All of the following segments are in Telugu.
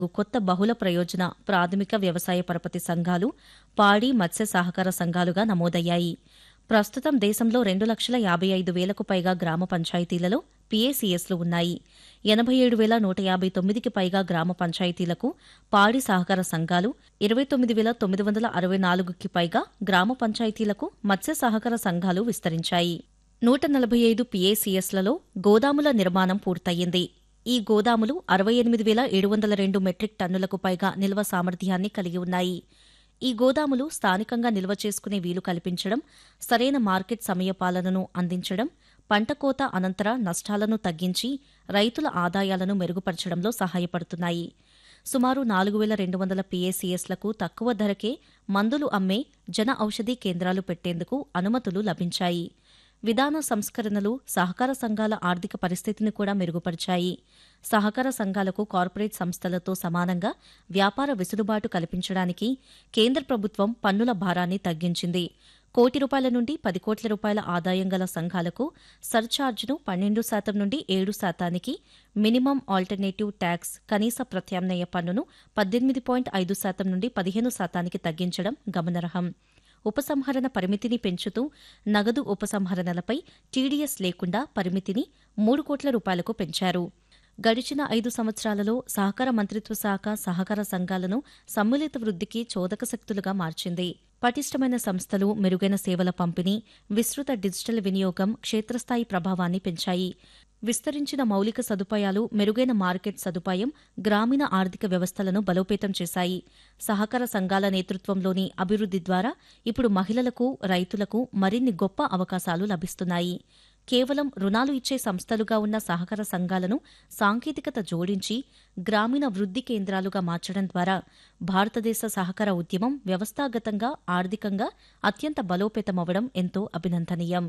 కొత్త బహుళ ప్రయోజన ప్రాథమిక వ్యవసాయ పరపతి సంఘాలు పాడి మత్స్య సహకార సంఘాలుగా నమోదయ్యాయి ప్రస్తుతం దేశంలో రెండు లక్షల యాభై ఐదు వేలకు పైగా గ్రామ పంచాయతీలలో పీఏసీఎస్లు ఉన్నాయి ఎనభై ఏడు వేల నూట యాభై తొమ్మిదికి పైగా గ్రామ పంచాయతీలకు పాడి సహకార సంఘాలు ఇరవై తొమ్మిది వేల తొమ్మిది వందల అరవై నాలుగుకి పైగా గ్రామ పంచాయతీలకు మత్స్య సహకార సంఘాలు విస్తరించాయి నూట నలభై ఐదు పీఏసీఎస్లలో గోదాముల నిర్మాణం పూర్తయింది ఈ గోదాములు అరవై ఎనిమిది వేల ఏడు వందల రెండు మెట్రిక్ టన్నులకు పైగా నిల్వ సామర్థ్యాన్ని కలిగి ఉన్నాయి ఈ గోదాములు స్థానికంగా నిల్వ చేసుకునే వీలు కల్పించడం సరైన మార్కెట్ సమయపాలనను అందించడం పంట కోత అనంతర నష్టాలను తగ్గించి రైతుల ఆదాయాలను మెరుగుపరచడంలో సహాయపడుతున్నాయి సుమారు నాలుగు వేల రెండు వందల పీఏసీఎస్లకు తక్కువ ధరకే మందులు అమ్మే జన ఔషధీ కేంద్రాలు పెట్టేందుకు అనుమతులు లభించాయి విధాన సంస్కరణలు సహకార సంఘాల ఆర్థిక పరిస్థితిని కూడా మెరుగుపరిచాయి సహకార సంఘాలకు కార్పొరేట్ సంస్థలతో సమానంగా వ్యాపార వెసులుబాటు కల్పించడానికి కేంద్ర ప్రభుత్వం పన్నుల భారాన్ని తగ్గించింది కోటి రూపాయల నుండి పది కోట్ల రూపాయల ఆదాయం గల సంఘాలకు సర్ఛార్జ్ను పన్నెండు శాతం నుండి ఏడు శాతానికి మినిమం ఆల్టర్నేటివ్ ట్యాక్స్ కనీస ప్రత్యామ్నాయ పన్నును పద్దెనిమిది పాయింట్ ఐదు శాతం నుండి పదిహేను శాతానికి తగ్గించడం గమనార్హం ఉపసంహరణ పరిమితిని పెంచుతూ నగదు ఉపసంహరణలపై టీడీఎస్ లేకుండా పరిమితిని మూడు కోట్ల రూపాయలకు పెంచారు గడిచిన ఐదు సంవత్సరాలలో సహకార మంత్రిత్వ శాఖ సహకార సంఘాలను సమ్మిళిత వృద్ధికి చోదక శక్తులుగా మార్చింది పటిష్టమైన సంస్థలు మెరుగైన సేవల పంపిణీ విస్తృత డిజిటల్ వినియోగం క్షేత్రస్థాయి ప్రభావాన్ని పెంచాయి విస్తరించిన మౌలిక సదుపాయాలు మెరుగైన మార్కెట్ సదుపాయం గ్రామీణ ఆర్థిక వ్యవస్థలను బలోపేతం చేశాయి సహకార సంఘాల నేతృత్వంలోని అభివృద్ది ద్వారా ఇప్పుడు మహిళలకు రైతులకు మరిన్ని గొప్ప అవకాశాలు లభిస్తున్నాయి కేవలం రుణాలు ఇచ్చే సంస్థలుగా ఉన్న సహకార సంఘాలను సాంకేతికత జోడించి గ్రామీణ వృద్ధి కేంద్రాలుగా మార్చడం ద్వారా భారతదేశ సహకార ఉద్యమం వ్యవస్థాగతంగా ఆర్థికంగా అత్యంత బలోపేతమవడం ఎంతో అభినందనీయం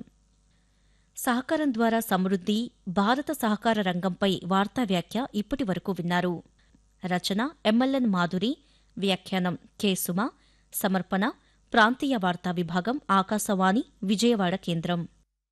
సహకారం ద్వారా సమృద్ధి భారత సహకార రంగంపై వార్తా వ్యాఖ్య ఇప్పటి వరకు విన్నారు రచన ఎంఎల్ఎన్ మాధురి వ్యాఖ్యానం కె సుమ సమర్పణ ప్రాంతీయ వార్తా విభాగం ఆకాశవాణి విజయవాడ కేంద్రం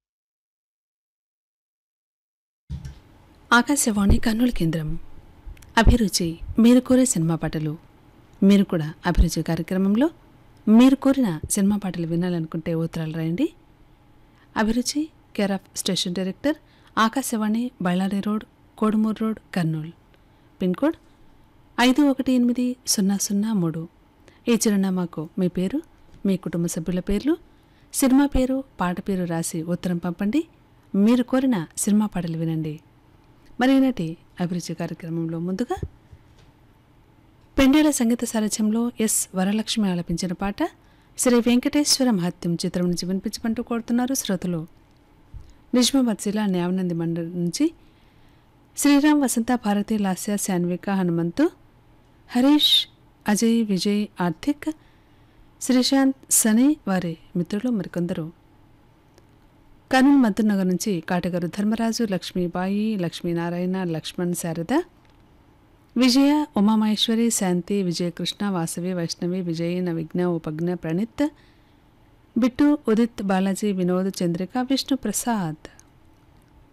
ఆకాశవాణి కర్నూలు కేంద్రం అభిరుచి మీరు కోరే సినిమా పాటలు మీరు కూడా అభిరుచి కార్యక్రమంలో మీరు కోరిన సినిమా పాటలు వినాలనుకుంటే ఉత్తరాలు రాయండి అభిరుచి care of station director Akashvani Bellary road Kodumuru road Kurnool pin code ఐదు ఒకటి ఎనిమిది సున్నా సున్నా మూడు ఈ చిరునామాకు మీ పేరు మీ కుటుంబ సభ్యుల పేర్లు సినిమా పేరు పాట పేరు రాసి ఉత్తరం పంపండి మీరు కోరిన సినిమా పాటలు వినండి మరి ఈనాటి అభిరుచి కార్యక్రమంలో ముందుగా పెండేల సంగీత సారథ్యంలో ఎస్ వరలక్ష్మి ఆలపించిన పాట శ్రీ వెంకటేశ్వర మహత్యం చిత్రం నుంచి వినిపించమంటూ కోరుతున్నారు శ్రోతలు నిజామాబాద్ జిల్లా న్యావనంది మండలి నుంచి శ్రీరామ్ వసంత భారతి లాస్య శాన్విక హనుమంతు హరీష్ అజయ్ విజయ్ ఆర్థిక్ శ్రీశాంత్ సని వారి మిత్రులు మరికొందరు కర్నూలు మద్దనగర్ నుంచి కాటగారు ధర్మరాజు లక్ష్మీబాయి లక్ష్మీనారాయణ లక్ష్మణ్ శారద విజయ ఉమామహేశ్వరి శాంతి విజయకృష్ణ వాసవి వైష్ణవి విజయ నవిఘ్న ఉపజ్ఞ ప్రణీత్ బిట్టు ఉదిత్ బాలాజీ వినోద్ చంద్రిక విష్ణు ప్రసాద్